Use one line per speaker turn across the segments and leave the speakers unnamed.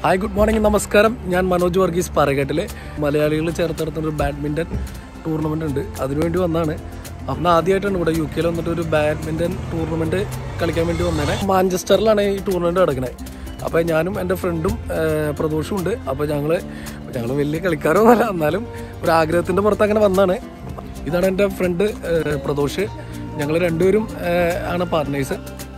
Hi good morning നമസ്കാരം ഞാൻ മനോജ് വർഗീസ് പാറകേട്ടിലെ മലയാളികൾ ചേർത്തെടുത്തുന്ന ഒരു ബാഡ്മിൻ്റൺ ടൂർണമെൻ്റ് ഉണ്ട് അതിനുവേണ്ടി വന്നാണ് അപ്പം ആദ്യമായിട്ടാണ് ഇവിടെ യു കെയിൽ വന്നിട്ട് ഒരു ബാഡ്മിൻ്റൺ ടൂർണമെൻറ്റ് കളിക്കാൻ വേണ്ടി വന്നേനെ മാഞ്ചസ്റ്ററിലാണ് ഈ ടൂർണമെൻറ്റ് നടക്കുന്നത് അപ്പോൾ ഞാനും എൻ്റെ ഫ്രണ്ടും പ്രദോഷും ഉണ്ട് അപ്പോൾ ഞങ്ങൾ ഞങ്ങൾ വലിയ കളിക്കാരൊന്നുമല്ല എന്നാലും ഒരു ആഗ്രഹത്തിൻ്റെ പുറത്ത് അങ്ങനെ വന്നാണ് ഇതാണ് എൻ്റെ ഫ്രണ്ട് പ്രദോഷ് ഞങ്ങൾ രണ്ടുപേരും ഏഹ്, ആണ് പാർട്ട്നേഴ്സ്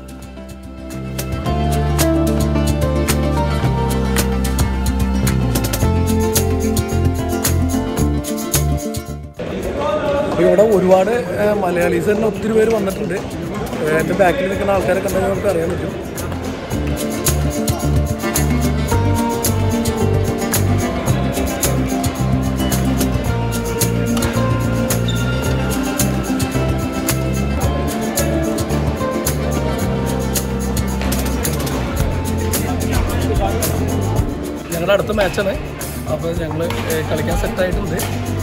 അപ്പോൾ ഇവിടെ ഒരുപാട് ഏഹ്, മലയാളീസ് തന്നെ ഒത്തിരി പേര് വന്നിട്ടുണ്ട് ഏഹ്, എൻ്റെ ബാക്കിൽ നിൽക്കുന്ന ആൾക്കാരൊക്കെ ഉണ്ടെങ്കിൽ നമുക്ക് അറിയാൻ പറ്റും ഞങ്ങളുടെ അടുത്ത മാച്ചാണ് അപ്പോൾ ഞങ്ങൾ കളിക്കാൻ സെറ്റായിട്ടുണ്ട്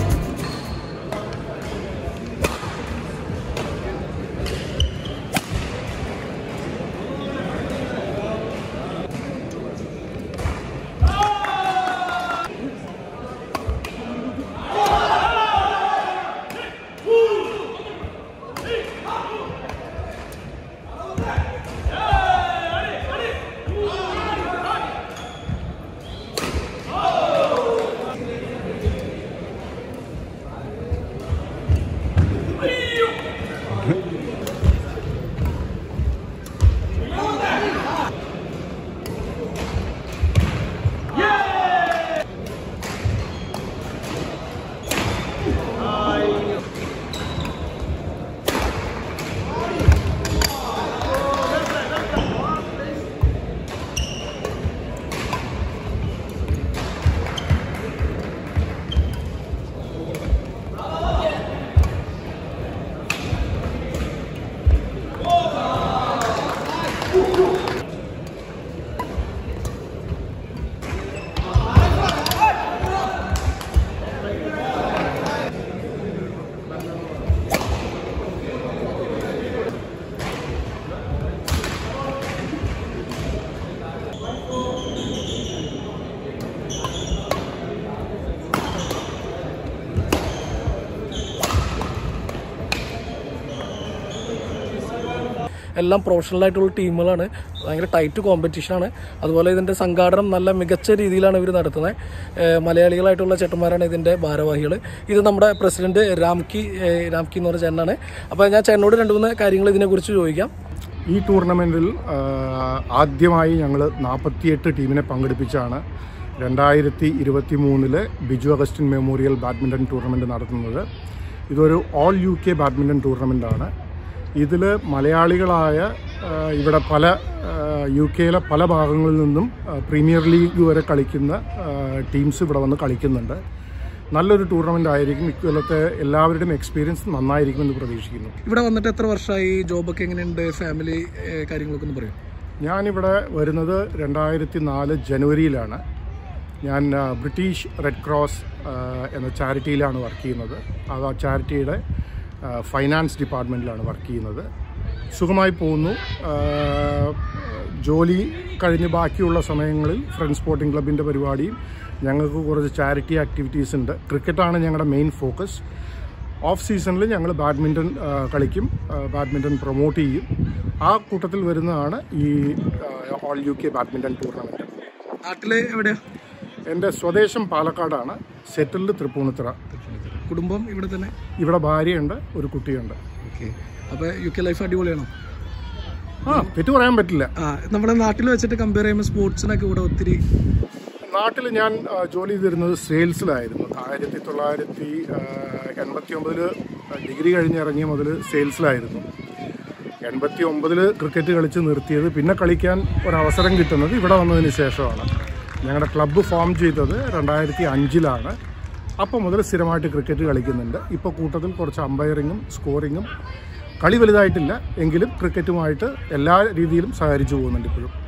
എല്ലാം പ്രൊഫഷണൽ ആയിട്ടുള്ള ടീമുകളാണ് ഭയങ്കര ടൈറ്റ് കോമ്പറ്റീഷനാണ് അതുപോലെ ഇതിൻ്റെ സംഘാടനം നല്ല മികച്ച രീതിയിലാണ് ഇവർ നടത്തുന്നത് ഏഹ് മലയാളികളായിട്ടുള്ള ചേട്ടന്മാരാണ് ഇതിൻ്റെ ഭാരവാഹികൾ ഇത് നമ്മുടെ പ്രസിഡന്റ് രാംകി ഏഹ് രാംകി എന്ന് പറഞ്ഞ ചേട്ടനാണ് അപ്പോൾ ഞാൻ ചേട്ടനോട് രണ്ട് മൂന്ന് കാര്യങ്ങൾ ഇതിനെക്കുറിച്ച് ചോദിക്കാം
ഈ ടൂർണമെൻറ്റിൽ ആദ്യമായി ഞങ്ങൾ നാൽപ്പത്തിയെട്ട് ടീമിനെ പങ്കെടുപ്പിച്ചാണ് രണ്ടായിരത്തി ഇരുപത്തി മൂന്നില് Biju Augustin memorial badminton tournament നടത്തുന്നത് ഇതൊരു ഓൾ യു കെ ബാഡ്മിൻ്റൺ ടൂർണമെൻറ്റാണ് ഇതിൽ മലയാളികളായ ആ, ഇവിടെ പല യു കെയിലെ പല ഭാഗങ്ങളിൽ നിന്നും ആ, പ്രീമിയർ ലീഗ് വരെ കളിക്കുന്ന ടീംസ് ഇവിടെ വന്ന് കളിക്കുന്നുണ്ട് നല്ലൊരു ടൂർണമെൻ്റ് ആയിരിക്കും ഇക്കൊല്ലത്തെ എല്ലാവരുടെയും എക്സ്പീരിയൻസ് നന്നായിരിക്കുമെന്ന് പ്രതീക്ഷിക്കുന്നു
ഇവിടെ വന്നിട്ട് എത്ര വർഷമായി ജോബൊക്കെ എങ്ങനെയുണ്ട് ഫാമിലി ഏഹ് കാര്യങ്ങളൊക്കെ ഒന്ന് പറയും
ഞാനിവിടെ വരുന്നത് രണ്ടായിരത്തി നാല് ജനുവരിയിലാണ് ഞാൻ ആ, ബ്രിട്ടീഷ് റെഡ് ക്രോസ് ആ, എന്ന ചാരിറ്റിയിലാണ് വർക്ക് ചെയ്യുന്നത് അത് ആ ചാരിറ്റിയുടെ ആ, ഫൈനാൻസ് ഡിപ്പാർട്ട്മെൻറ്റിലാണ് വർക്ക് ചെയ്യുന്നത് സുഖമായി പോകുന്നു ആ, ജോലി കഴിഞ്ഞ് ബാക്കിയുള്ള സമയങ്ങളിൽ ഫ്രണ്ട് സ്പോർട്ടിംഗ് ക്ലബിൻ്റെ പരിപാടിയും ഞങ്ങൾക്ക് കുറച്ച് ചാരിറ്റി ആക്ടിവിറ്റീസ് ഉണ്ട് ക്രിക്കറ്റാണ് ഞങ്ങളുടെ മെയിൻ ഫോക്കസ് ഓഫ് സീസണിൽ ഞങ്ങൾ ബാഡ്മിൻ്റൺ ആ, കളിക്കും ആ, ബാഡ്മിൻ്റൺ പ്രൊമോട്ട് ചെയ്യും ആ കൂട്ടത്തിൽ വരുന്നതാണ് ഈ ആ, all U K badminton tournament
നാട്ടിൽ എവിടെയാ
എൻ്റെ സ്വദേശം പാലക്കാടാണ് സെറ്റിൽഡ് തൃപ്പൂണിത്തുറ
കുടുംബം ഇവിടെ തന്നെ
ഇവിടെ ഭാര്യയുണ്ട് ഒരു കുട്ടിയുണ്ട്
ഓക്കെ അപ്പോൾ യു കെ ലൈഫ് അടിപൊളിയാണോ
ആ തെറ്റ് പറയാൻ പറ്റില്ല
ആ നമ്മുടെ നാട്ടിൽ വെച്ചിട്ട് കമ്പയർ ചെയ്യുമ്പോൾ സ്പോർട്സിനൊക്കെ ഇവിടെ ഒത്തിരി
നാട്ടിൽ ഞാൻ ആ, ജോലി ചെയ്തിരുന്നത് സെയിൽസിലായിരുന്നു ആയിരത്തി തൊള്ളായിരത്തി എൺപത്തി ഒമ്പതിൽ ഡിഗ്രി കഴിഞ്ഞ് ഇറങ്ങിയ മുതൽ സെയിൽസിലായിരുന്നു എൺപത്തി ഒമ്പതിൽ ക്രിക്കറ്റ് കളിച്ച് നിർത്തിയത് പിന്നെ കളിക്കാൻ ഒരവസരം കിട്ടുന്നത് ഇവിടെ വന്നതിന് ശേഷമാണ് ഞങ്ങളുടെ ക്ലബ്ബ് ഫോം ചെയ്തത് രണ്ടായിരത്തി അഞ്ചിലാണ് അപ്പോൾ മുതൽ സ്ഥിരമായിട്ട് ക്രിക്കറ്റ് കളിക്കുന്നുണ്ട് ഇപ്പോൾ കൂട്ടത്തിൽ കുറച്ച് അമ്പയറിങ്ങും സ്കോറിങ്ങും കളി വലുതായിട്ടില്ല എങ്കിലും ക്രിക്കറ്റുമായിട്ട് എല്ലാ രീതിയിലും സഹകരിച്ചു പോകുന്നുണ്ട് ഇപ്പോഴും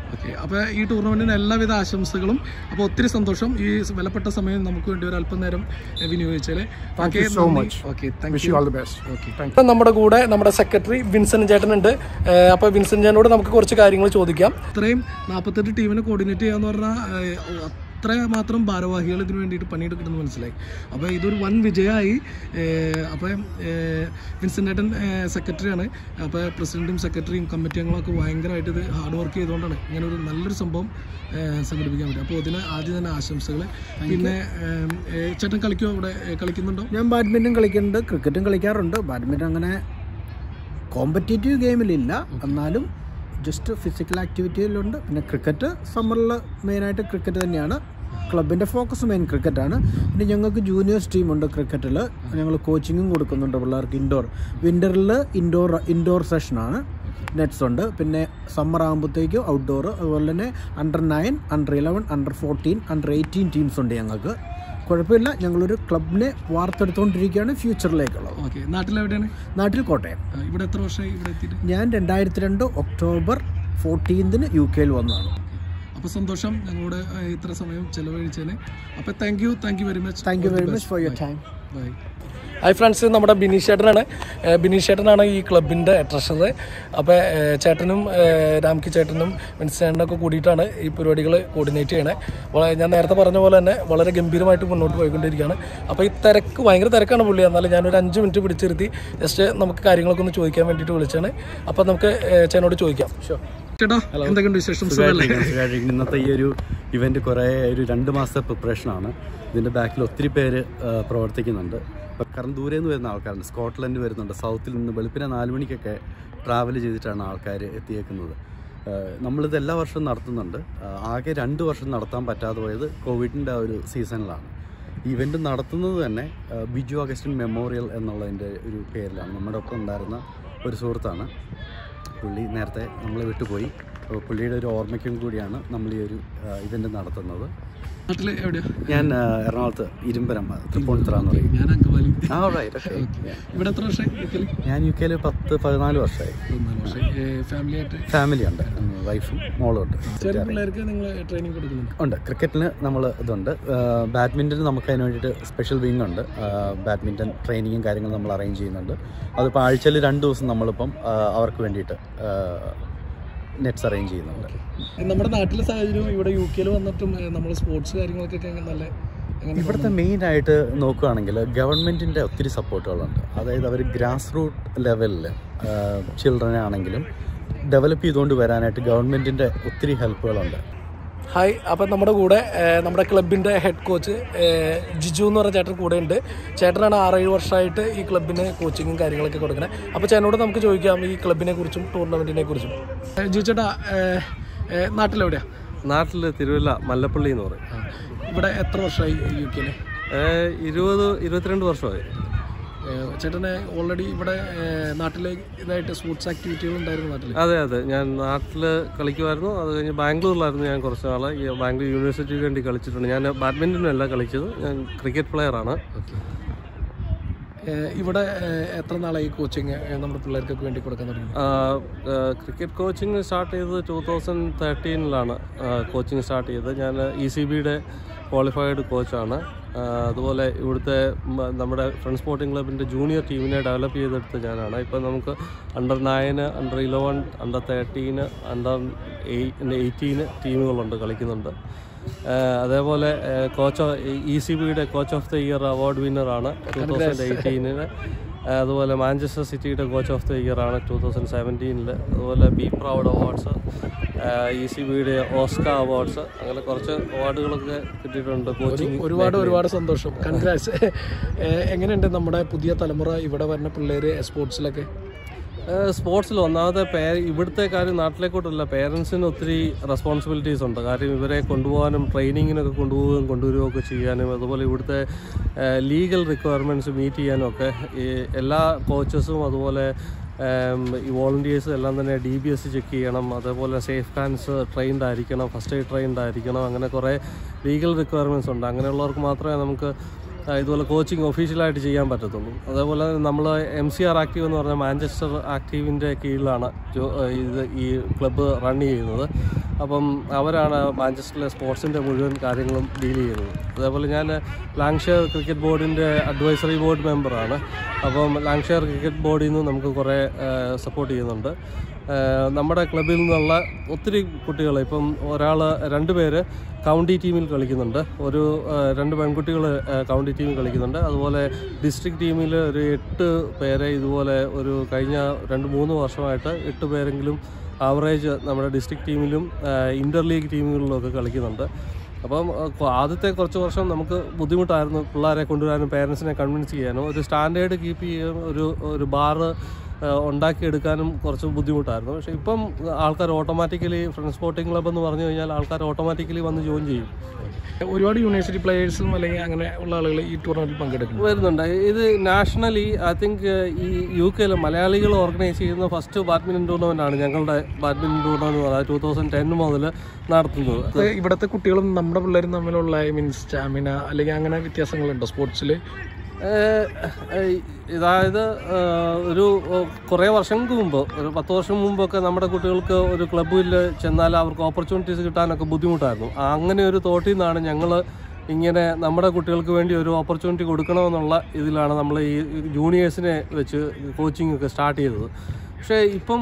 ഓക്കെ അപ്പോൾ ഈ ടൂർണമെന്റിന് എല്ലാവിധ ആശംസകളും അപ്പോൾ ഒത്തിരി സന്തോഷം ഈ വിലപ്പെട്ട സമയം നമുക്ക് വേണ്ടി ഒരു അല്പനേരം വിനിയോഗിച്ചാൽ
Thank you so much.
Okay thank
wish you all the best thank
ഇപ്പം നമ്മുടെ കൂടെ നമ്മുടെ സെക്രട്ടറി വിൻസെന്റ് ചേട്ടനുണ്ട് ഏഹ് അപ്പോൾ വിൻസെന്റ് ചേട്ടനോട് നമുക്ക് കുറച്ച് കാര്യങ്ങൾ ചോദിക്കാം ഇത്രയും നാൽപ്പത്തെട്ട് ടീമിനെ കോർഡിനേറ്റ് ചെയ്യാന്ന് പറഞ്ഞാൽ ഏഹ്, അത്ര മാത്രം ഭാരവാഹികൾ ഇതിന് വേണ്ടിയിട്ട് പണിയെടുക്കണമെന്ന് മനസ്സിലായി അപ്പോൾ ഇതൊരു വൻ വിജയമായി അപ്പോൾ വിൻസെന്റ് ചേട്ടൻ സെക്രട്ടറിയാണ് അപ്പോൾ പ്രസിഡന്റും സെക്രട്ടറിയും കമ്മിറ്റി അംഗങ്ങളൊക്കെ ഭയങ്കരമായിട്ട് ഇത് ഹാർഡ് വർക്ക് ചെയ്തുകൊണ്ടാണ് ഇങ്ങനെ ഒരു നല്ലൊരു സംഭവം ഏഹ്, സംഘടിപ്പിക്കാൻ പറ്റും അപ്പോൾ ഇതിന് ആദ്യം തന്നെ ആശംസകൾ പിന്നെ ഏഹ്, ഏഹ്, ചേട്ടൻ കളിക്കുമോ ഇവിടെ ഏഹ്, കളിക്കുന്നുണ്ടോ
ഞാൻ ബാഡ്മിൻ്റൺ കളിക്കുന്നുണ്ട് ക്രിക്കറ്റും കളിക്കാറുണ്ട് ബാഡ്മിൻ്റൺ അങ്ങനെ കോമ്പറ്റേറ്റീവ് ഗെയിമിലില്ല എന്നാലും ജസ്റ്റ് ഫിസിക്കൽ ആക്ടിവിറ്റിയിലുണ്ട് പിന്നെ ക്രിക്കറ്റ് സമ്മറിൽ മെയിനായിട്ട് ക്രിക്കറ്റ് തന്നെയാണ് ക്ലബിൻ്റെ ഫോക്കസ് മെയിൻ ക്രിക്കറ്റാണ് പിന്നെ ഞങ്ങൾക്ക് ജൂനിയേഴ്സ് ടീമുണ്ട് ക്രിക്കറ്റിൽ ഞങ്ങൾ കോച്ചിങ്ങും കൊടുക്കുന്നുണ്ട് പിള്ളേർക്ക് ഇൻഡോർ വിൻ്ററിൽ ഇൻഡോർ ഇൻഡോർ സെഷനാണ് നെറ്റ്സ് ഉണ്ട് പിന്നെ സമ്മർ ആകുമ്പോഴത്തേക്കും ഔട്ട്ഡോർ അതുപോലെ തന്നെ under nine under eleven under fourteen under eighteen teams ഉണ്ട് ഞങ്ങൾക്ക് കുഴപ്പമില്ല ഞങ്ങളൊരു ക്ലബിനെ വാർത്തെടുത്തുകൊണ്ടിരിക്കുകയാണ് ഫ്യൂച്ചറിലേക്കുള്ളത്
ഓക്കെ നാട്ടിലെവിടെയാണ്
നാട്ടിൽ കോട്ടയം
ആ, ഇവിടെ എത്ര വർഷമായി ഇവിടെ എത്തിയിട്ട്
ഞാൻ രണ്ടായിരത്തി രണ്ട് ഒക്ടോബർ ഫോർട്ടീൻതിന് യു കെയിൽ വന്നതാണ്
അപ്പോൾ സന്തോഷം ഞങ്ങളോട് ആ, ഇത്ര സമയം ചെലവഴിച്ചതിന് അപ്പോൾ thank you thank you very much
thank you very much for your time
bye hi friends നമ്മുടെ ബിനീഷ് ചേട്ടനാണ് ഏഹ് ബിനീഷ് ചേട്ടനാണ് ഈ ക്ലബിൻ്റെ ട്രഷറർ അപ്പോൾ ഏഹ് ചേട്ടനും ഏഹ് രാംകി ചേട്ടനും വിൻസ് ചേട്ടനൊക്കെ കൂടിയിട്ടാണ് ഈ പരിപാടികൾ കോർഡിനേറ്റ് ചെയ്യണേ വള- ഞാൻ നേരത്തെ പറഞ്ഞ പോലെ തന്നെ വളരെ ഗംഭീരമായിട്ട് മുന്നോട്ട് പോയിക്കൊണ്ടിരിക്കുകയാണ് അപ്പോൾ ഈ തിരക്ക് ഭയങ്കര തിരക്കാണ് പുള്ളി എന്നാലും ഞാനൊരു അഞ്ച് മിനിറ്റ് പിടിച്ചിരുത്തി ജസ്റ്റ് നമുക്ക് കാര്യങ്ങളൊക്കെ ഒന്ന് ചോദിക്കാൻ വേണ്ടിയിട്ട് വിളിച്ചാണ് അപ്പോൾ നമുക്ക് ഏഹ് ചേട്ടനോട് ചോദിക്കാം ചേട്ടാ എന്തൊക്കെയുണ്ട് വിശേഷം സുഖമല്ലേ
സുഖമായിട്ടിരിക്കുന്നു, സുഖമായിട്ടിരിക്കുന്നു. ഇന്നത്തെ ഈ ഒരു ഇവന്റ് കുറേ ഒരു രണ്ട് മാസത്തെ പ്രിപ്പറേഷനാണ് ഇതിന്റെ ബാക്കിൽ ഒത്തിരി പേര് ആ, പ്രവർത്തിക്കുന്നുണ്ട് ഇപ്പം കാരണം ദൂരെ നിന്ന് വരുന്ന ആൾക്കാരുണ്ട് സ്കോട്ട്ലൻഡ് വരുന്നുണ്ട് സൗത്തിൽ നിന്ന് വെളുപ്പിനെ നാല് മണിക്കൊക്കെ ട്രാവൽ ചെയ്തിട്ടാണ് ആൾക്കാർ എത്തിയേക്കുന്നത് ആ, നമ്മളിത് എല്ലാ വർഷവും നടത്തുന്നുണ്ട് ആ, ആകെ രണ്ട് വർഷം നടത്താൻ പറ്റാതെ പോയത് കോവിഡിൻ്റെ ആ ഒരു സീസണിലാണ് ഇവൻ്റ് നടത്തുന്നത് തന്നെ ആ, ബിജു അഗസ്റ്റിൻ മെമ്മോറിയൽ എന്നുള്ളതിൻ്റെ ഒരു പേരിലാണ് നമ്മുടെ ഒപ്പം ഉണ്ടായിരുന്ന ഒരു സുഹൃത്താണ് പുള്ളി നേരത്തെ നമ്മളെ വിട്ടുപോയി അപ്പോൾ പുള്ളിയുടെ ഒരു ഓർമ്മയ്ക്കും കൂടിയാണ് നമ്മൾ ഈ ഒരു ഇവൻ്റ് നടത്തുന്നത്
നാട്ടിൽ എവിടെയാ
ഞാൻ ആ, എറണാകുളത്ത് ഇരുമ്പരം തൃപ്പൂണിത്തറ എന്ന് പറയും
ഞാൻ അങ്കമാലി
ആ റൈറ്റ് ഓക്കെ
ഇവിടെ എത്ര വർഷമായി യുക്കലി
ഞാൻ യു കെയിൽ പത്ത് പതിനാല് വർഷമായി
പതിനാല് വർഷമായി ഫാമിലി ആയിട്ട്
ഫാമിലി ഉണ്ട് വൈഫും മോളും ഉണ്ട്
ചെറിയ പിള്ളേർക്ക് നിങ്ങൾ ട്രെയിനിങ് കൊടുക്കുന്നുണ്ട്
ഉണ്ട് ക്രിക്കറ്റിന് നമ്മൾ ഇതുണ്ട് ബാഡ്മിൻ്റന് നമുക്ക് അതിന് വേണ്ടിയിട്ട് സ്പെഷ്യൽ വിങ് ഉണ്ട് ബാഡ്മിൻ്റൺ ട്രെയിനിങ്ങും കാര്യങ്ങളും നമ്മൾ അറേഞ്ച് ചെയ്യുന്നുണ്ട് അതിപ്പോൾ ആഴ്ചയിൽ രണ്ട് ദിവസം നമ്മളിപ്പം ആ, അവർക്ക് വേണ്ടിയിട്ട് നെറ്റ്സ് അറേഞ്ച് ചെയ്യുന്നുണ്ട്
നമ്മുടെ നാട്ടിലെ സാഹചര്യം ഇവിടെ യു കെയിൽ വന്നിട്ടും നമ്മൾ സ്പോർട്സ് കാര്യങ്ങൾക്കൊക്കെ നല്ല എങ്ങനെ
ഇവിടുത്തെ മെയിൻ ആയിട്ട് നോക്കുകയാണെങ്കിൽ ഗവൺമെൻറ്റിൻ്റെ ഒത്തിരി സപ്പോർട്ടുകളുണ്ട് അതായത് അവർ ഗ്രാസ് റൂട്ട് ലെവലിൽ ചിൽഡ്രനെ ആണെങ്കിലും ഡെവലപ്പ് ചെയ്തുകൊണ്ട് വരാനായിട്ട് ഗവൺമെൻറ്റിൻ്റെ ഒത്തിരി ഹെൽപ്പുകളുണ്ട്
ഹായ് അപ്പം നമ്മുടെ കൂടെ ഏഹ്, നമ്മുടെ ക്ലബിൻ്റെ ഹെഡ് കോച്ച് ഏഹ്, ജിജു എന്ന് പറഞ്ഞ ചേട്ടൻ കൂടെ ഉണ്ട് ചേട്ടനാണ് ആറേഴ് വർഷമായിട്ട് ഈ ക്ലബിന് കോച്ചിങ്ങും കാര്യങ്ങളൊക്കെ കൊടുക്കണേ അപ്പോൾ ചേട്ടനോട് നമുക്ക് ചോദിക്കാം ഈ ക്ലബിനെ കുറിച്ചും ടൂർണമെൻറ്റിനെ കുറിച്ചും ഏഹ്, ജിജു ചേട്ടാ ഏഹ്, ഏഹ്, നാട്ടിലെവിടെയാ
നാട്ടിൽ തിരുവല്ല മല്ലപ്പള്ളി എന്ന് പറയും
ആ, ഇവിടെ എത്ര വർഷമായി യു കെയിൽ
ഏഹ് ഇരുപത് ഇരുപത്തിരണ്ട് വർഷമായി
ചേട്ടനെ ഓൾറെഡി ഇവിടെ ഏഹ്, നാട്ടിലെ ഇതായിട്ട് സ്പോർട്സ് ആക്ടിവിറ്റികൾ ഉണ്ടായിരുന്നു നാട്ടിൽ
അതെ അതെ ഞാൻ നാട്ടിൽ കളിക്കുമായിരുന്നു അത് കഴിഞ്ഞ് ബാംഗ്ലൂരിലായിരുന്നു ഞാൻ കുറച്ച് നാൾ ഈ ബാംഗ്ലൂർ യൂണിവേഴ്സിറ്റിക്ക് വേണ്ടി കളിച്ചിട്ടുണ്ട് ഞാൻ ബാഡ്മിൻ്റനല്ല കളിച്ചത് ഞാൻ ക്രിക്കറ്റ് പ്ലെയറാണ്
ഏഹ്, ഇവിടെ ഏഹ്, എത്ര നാളായി കോച്ചിങ് നമ്മുടെ പിള്ളേർക്കൊക്കെ വേണ്ടി കൊടുക്കാൻ തുടങ്ങി
ക്രിക്കറ്റ് കോച്ചിങ് സ്റ്റാർട്ട് ചെയ്തത് ടൂ തൗസൻഡ് തേർട്ടീനിലാണ് കോച്ചിങ് സ്റ്റാർട്ട് ചെയ്തത് ഞാൻ ഇ സി ബിയുടെ ക്വാളിഫൈഡ് കോച്ചാണ് അതുപോലെ ഇവിടുത്തെ മ- നമ്മുടെ ഫ്രണ്ട് സ്പോർട്ടിംഗ് ക്ലബിൻ്റെ ജൂനിയർ ടീമിനെ ഡെവലപ്പ് ചെയ്തെടുത്ത് ഞാനാണ് ഇപ്പം നമുക്ക് അണ്ടർ നയന് അണ്ടർ ഇലവൻ അണ്ടർ തേർട്ടീന് അണ്ടർ എയ്റ്റീന് ടീമുകളുണ്ട് കളിക്കുന്നുണ്ട് ആഹ് അതേപോലെ കോച്ച് ഇ സി ബിയുടെ coach of the year award വിന്നറാണ് ടൂ തൗസൻഡ് എയ്റ്റീനിന് അതുപോലെ മാഞ്ചസ്റ്റർ സിറ്റിയുടെ കോച്ച് ഓഫ് ദ ഇയർ ആണ് ടൂ തൗസൻഡ് സെവൻറ്റീനിൽ അതുപോലെ B proud awards E C ബിയുടെ ഓസ്ക അവാർഡ്സ് അങ്ങനെ കുറച്ച് അവാർഡുകളൊക്കെ കിട്ടിയിട്ടുണ്ട് കോച്ചിങ്
ഒരുപാട് ഒരുപാട് സന്തോഷം കൺഗ്രാറ്റ്സ് എങ്ങനെയുണ്ട് നമ്മുടെ പുതിയ തലമുറ ഇവിടെ വരുന്ന പിള്ളേര് സ്പോർട്സിലൊക്കെ
സ്പോർട്സിൽ ഒന്നാമത്തെ പേ ഇവിടുത്തെ കാര്യം നാട്ടിലേക്കോട്ടല്ല പേരൻസിന് ഒത്തിരി റെസ്പോൺസിബിലിറ്റീസ് ഉണ്ട് കാര്യം ഇവരെ കൊണ്ടുപോകാനും ട്രെയിനിങ്ങിനൊക്കെ കൊണ്ടുപോവുകയും കൊണ്ടുവരികയും ഒക്കെ ചെയ്യാനും അതുപോലെ ഇവിടുത്തെ ലീഗൽ റിക്വയർമെൻറ്റ്സ് മീറ്റ് ചെയ്യാനും ഒക്കെ ഈ എല്ലാ കോച്ചസും അതുപോലെ ഏം, ഈ വോളണ്ടിയേഴ്സ് എല്ലാം തന്നെ ഡി ബി എസ് ചെക്ക് ചെയ്യണം അതേപോലെ സേഫ് ഹാൻഡ്സ് ട്രെയിൻഡ് ആയിരിക്കണം ഫസ്റ്റ് എയ്ഡ് ട്രെയിൻഡ് ആയിരിക്കണം അങ്ങനെ കുറേ ലീഗൽ റിക്വയർമെൻറ്റ്സ് ഉണ്ട് അങ്ങനെയുള്ളവർക്ക് മാത്രമേ നമുക്ക് ആ, ഇതുപോലെ കോച്ചിങ് ഒഫീഷ്യലായിട്ട് ചെയ്യാൻ പറ്റത്തുള്ളൂ അതേപോലെ നമ്മൾ എം സി ആർ ആക്റ്റീവ് എന്ന് പറഞ്ഞാൽ മാഞ്ചസ്റ്റർ ആക്റ്റീവിൻ്റെ കീഴിലാണ് ജോ- ഇത് ഈ ക്ലബ്ബ് റൺ ചെയ്യുന്നത് അപ്പം അവരാണ് മാഞ്ചസ്റ്ററിലെ സ്പോർട്സിൻ്റെ മുഴുവൻ കാര്യങ്ങളും ഡീൽ ചെയ്യുന്നത് അതേപോലെ ഞാൻ ലാങ്ഷെയർ ക്രിക്കറ്റ് ബോർഡിൻ്റെ അഡ്വൈസറി ബോർഡ് മെമ്പറാണ് അപ്പം ലാങ്ഷെയർ ക്രിക്കറ്റ് ബോർഡിൽ നിന്ന് നമുക്ക് കുറേ സപ്പോർട്ട് ചെയ്യുന്നുണ്ട് ഏഹ് നമ്മുടെ ക്ലബിൽ നിന്നുള്ള ഒത്തിരി കുട്ടികൾ ഇപ്പം ഒരാൾ രണ്ട് പേര് കൗണ്ടി ടീമിൽ കളിക്കുന്നുണ്ട് ഒരു ഏഹ് രണ്ട് പെൺകുട്ടികൾ കൗണ്ടി ടീമിൽ കളിക്കുന്നുണ്ട് അതുപോലെ ഡിസ്ട്രിക്ട് ടീമിൽ ഒരു എട്ട് പേരെ ഇതുപോലെ ഒരു കഴിഞ്ഞ രണ്ട് മൂന്ന് വർഷമായിട്ട് എട്ട് പേരെങ്കിലും ആവറേജ് നമ്മുടെ ഡിസ്ട്രിക്ട് ടീമിലും ഇൻ്റർ ലീഗ് ടീമുകളിലും ഒക്കെ കളിക്കുന്നുണ്ട് അപ്പം അഹ് കൊ- ആദ്യത്തെ കുറച്ച് വർഷം നമുക്ക് ബുദ്ധിമുട്ടായിരുന്നു പിള്ളേരെ കൊണ്ടുവരാനും പേരൻസിനെ കൺവിൻസ് ചെയ്യാനും ഒരു സ്റ്റാൻഡേർഡ് കീപ്പ് ചെയ്യാനും ഒരു ഒരു ബാറ് ഉണ്ടാക്കിയെടുക്കാനും കുറച്ച് ബുദ്ധിമുട്ടായിരുന്നു പക്ഷേ ഇപ്പം ആൾക്കാർ ഓട്ടോമാറ്റിക്കലി ഫ്രണ്ട് സ്പോർട്ടിംഗ് ക്ലബ്ബ് എന്ന് പറഞ്ഞു കഴിഞ്ഞാൽ ആൾക്കാർ ഓട്ടോമാറ്റിക്കലി വന്ന് ജോയിൻ ചെയ്യും
ഒരുപാട് യൂണിവേഴ്സിറ്റി പ്ലേയേഴ്സും അല്ലെങ്കിൽ അങ്ങനെ ഉള്ള ആളുകൾ ഈ ടൂർണമെന്റിൽ പങ്കെടുക്കുന്നു
വരുന്നുണ്ട് ഇത് നാഷണലി ഐ തിങ്ക് ഈ യു കെയിൽ മലയാളികൾ ഓർഗനൈസ് ചെയ്യുന്ന ഫസ്റ്റ് ബാഡ്മിൻ്റൺ ടൂർണമെൻ്റ് ആണ് ഞങ്ങളുടെ ബാഡ്മിൻ്റൺ ടൂർണമെൻറ്റ് എന്ന് പറയുന്നത് ടൂ തൗസൻഡ് ടെൻ മുതൽ നടത്തുന്നത്
അത് ഇവിടുത്തെ കുട്ടികളും നമ്മുടെ പിള്ളേരും തമ്മിലുള്ള ഐ മീൻ സ്റ്റാമിന അല്ലെങ്കിൽ അങ്ങനെ വ്യത്യാസങ്ങളുണ്ടോ സ്പോർട്സിൽ
ഏഹ് ഏഹ് ഇതായത് ഏഹ് ഒരു കുറേ വർഷങ്ങൾക്ക് മുമ്പ് ഒരു പത്ത് വർഷം മുമ്പൊക്കെ നമ്മുടെ കുട്ടികൾക്ക് ഒരു ക്ലബ്ബിൽ ചെന്നാൽ അവർക്ക് ഓപ്പർച്യൂണിറ്റീസ് കിട്ടാനൊക്കെ ബുദ്ധിമുട്ടായിരുന്നു അങ്ങനെ ഒരു തോട്ടിൽ നിന്നാണ് ഞങ്ങൾ ഇങ്ങനെ നമ്മുടെ കുട്ടികൾക്ക് വേണ്ടി ഒരു ഓപ്പർച്യൂണിറ്റി കൊടുക്കണമെന്നുള്ള ഇതിലാണ് നമ്മൾ ഈ ജൂനിയേഴ്സിനെ വെച്ച് കോച്ചിങ് ഒക്കെ സ്റ്റാർട്ട് ചെയ്തത് പക്ഷേ ഇപ്പം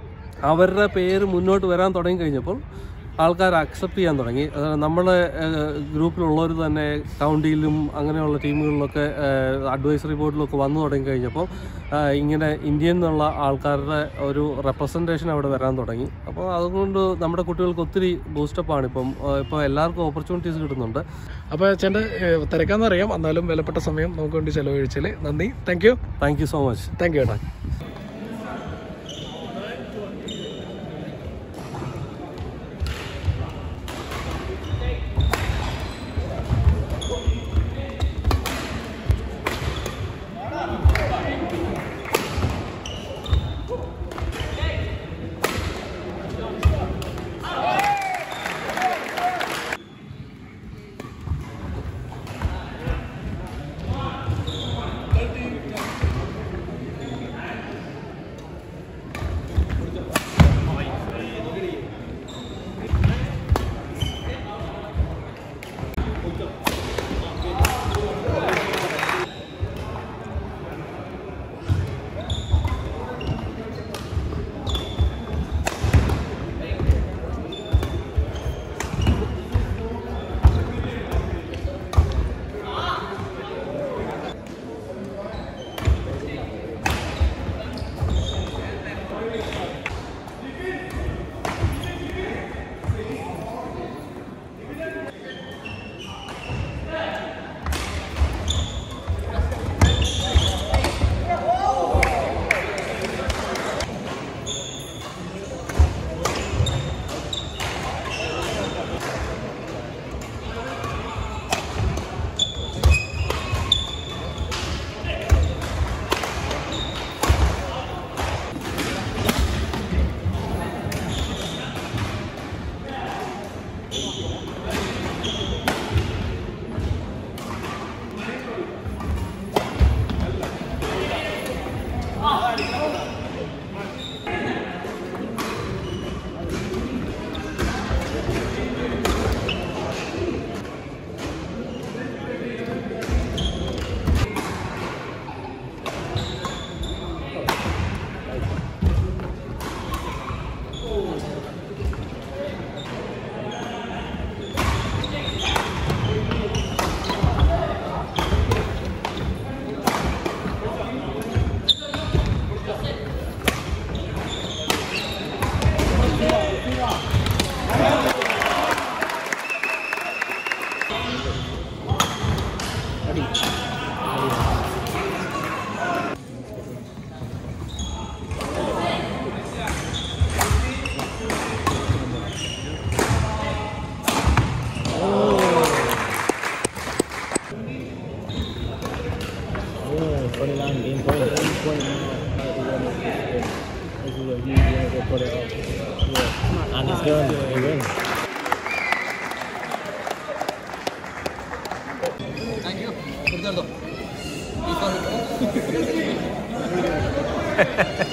അവരുടെ പേര് മുന്നോട്ട് വരാൻ തുടങ്ങി കഴിഞ്ഞപ്പോൾ ആൾക്കാർ അക്സെപ്റ്റ് ചെയ്യാൻ തുടങ്ങി അതായത് നമ്മുടെ ഗ്രൂപ്പിലുള്ളവർ തന്നെ കൗണ്ടിയിലും അങ്ങനെയുള്ള ടീമുകളിലൊക്കെ അഡ്വൈസറി ബോർഡിലൊക്കെ വന്നു തുടങ്ങി കഴിഞ്ഞപ്പോൾ ആ, ഇങ്ങനെ ഇന്ത്യയിൽ നിന്നുള്ള ആൾക്കാരുടെ ഒരു റെപ്രസെൻറ്റേഷൻ അവിടെ വരാൻ തുടങ്ങി അപ്പോൾ അതുകൊണ്ട് നമ്മുടെ കുട്ടികൾക്ക് ഒത്തിരി ബൂസ്റ്റപ്പാണ് ഇപ്പം ആ, ഇപ്പോൾ എല്ലാവർക്കും ഓപ്പർച്യൂണിറ്റീസ് കിട്ടുന്നുണ്ട്
അപ്പോൾ ചേട്ടൻ തിരക്കാന്നറിയാം എന്നാലും വിലപ്പെട്ട സമയം നമുക്ക് വേണ്ടി ചെലവഴിച്ചാൽ നന്ദി thank you
thank you so much
thank you ഏട്ടാ
Thank you.